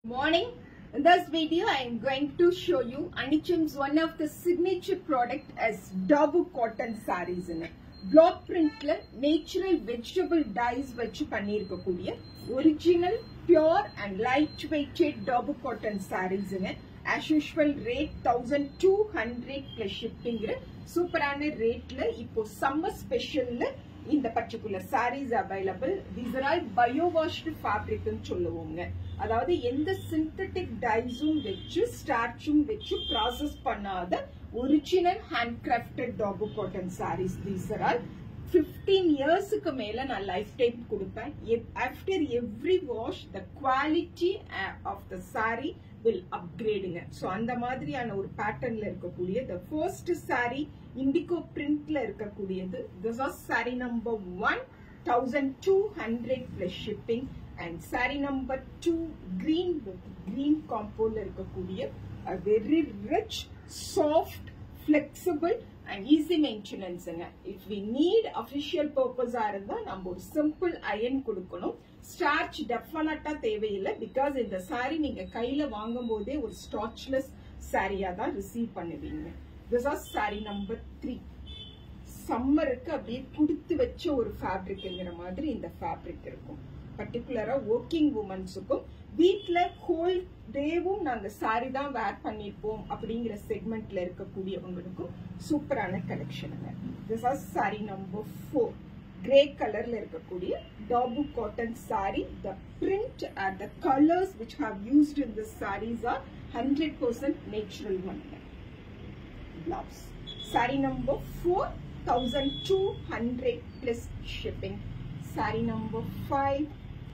Morning. In this video, I am going to show you Anichum's one of the signature product as Dabu cotton sarees in it. Block printல natural vegetable dyes வச்சு பண்ணியிருக்கக்கூடிய original pure and light weighted dabu cotton sarees in it. As usual rate thousand two hundred plus ஷிப்பிங்கிற சூப்பரான ரேட்ல இப்போ summer ஸ்பெஷல்ல இந்த particular sarees available these are all bio washed ஃபேப்ரிக்னு சொல்லுவோங்க அதாவது எந்த சிந்தட்டிக் டைஸும் வச்சு ஸ்டார்ச்சும் வச்சு ப்ராசஸ் பண்ணாத original hand crafted dabu cotton sarees these are all fifteen இயர்ஸுக்கு மேல நான் லைஃப் டைம் கொடுப்பேன் after every wash the quality of the sorry will அப்கிரேடுங்க ஸோ அந்த மாதிரியான ஒரு பேட்டர்ன்ல இருக்கக்கூடிய த ஃபர்ஸ்ட் சாரி இண்டிகோ பிரிண்ட்ல இருக்கக்கூடியது this is saree number one thousand two hundred plus shipping and saree number two green with green காம்போல இருக்கக்கூடிய very rich soft flexible and easy மெயின்டெனன்ஸுங்க இஃப் வி நீட் அஃபிஷியல் பர்பஸா இருந்தா நம்ம ஒரு சிம்பிள் அயன் கொடுக்கணும் ஸ்டார்ச் டெஃபினட்டா தேவையில்லை பிகாஸ் இந்த சாரி நீங்க கையில வாங்கும் போதே ஒரு ஸ்டார்ச்லெஸ் சாரியா தான் ரிசீவ் பண்ணுவீங்க this are saree number three சம்மருக்கு அப்படியே குடுத்து வச்ச ஒரு ஃபேப்ரிக்ங்கிற மாதிரி இந்த ஃபேப்ரிக் இருக்கும் பர்டிகுலரா ஒர்க்கிங் உமன்ஸுக்கும் வீட்ல ஹோல் டேவும் நாங்க சாரி தான் வேர் பண்ணிருப்போம் அப்படிங்கிற செக்மெண்ட்ல இருக்கக்கூடியவங்களுக்கும் சூப்பரான கலெக்ஷனுங்க this are saree number four grey கலர்ல இருக்கக்கூடிய dabu cotton saree the print and the colours which have used in this sarees are hundred percent natural one blouse saree number four thousand two hundred plus shipping saree number five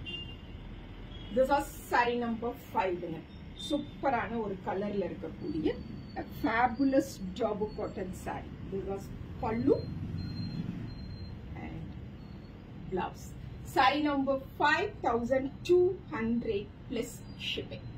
this are saree number ஃபைவ்ங்க சூப்பரான ஒரு கலர்ல இருக்கக்கூடிய fabulous dabu cotton saree this was pallu and blouse saree number five thousand two hundred plus shipping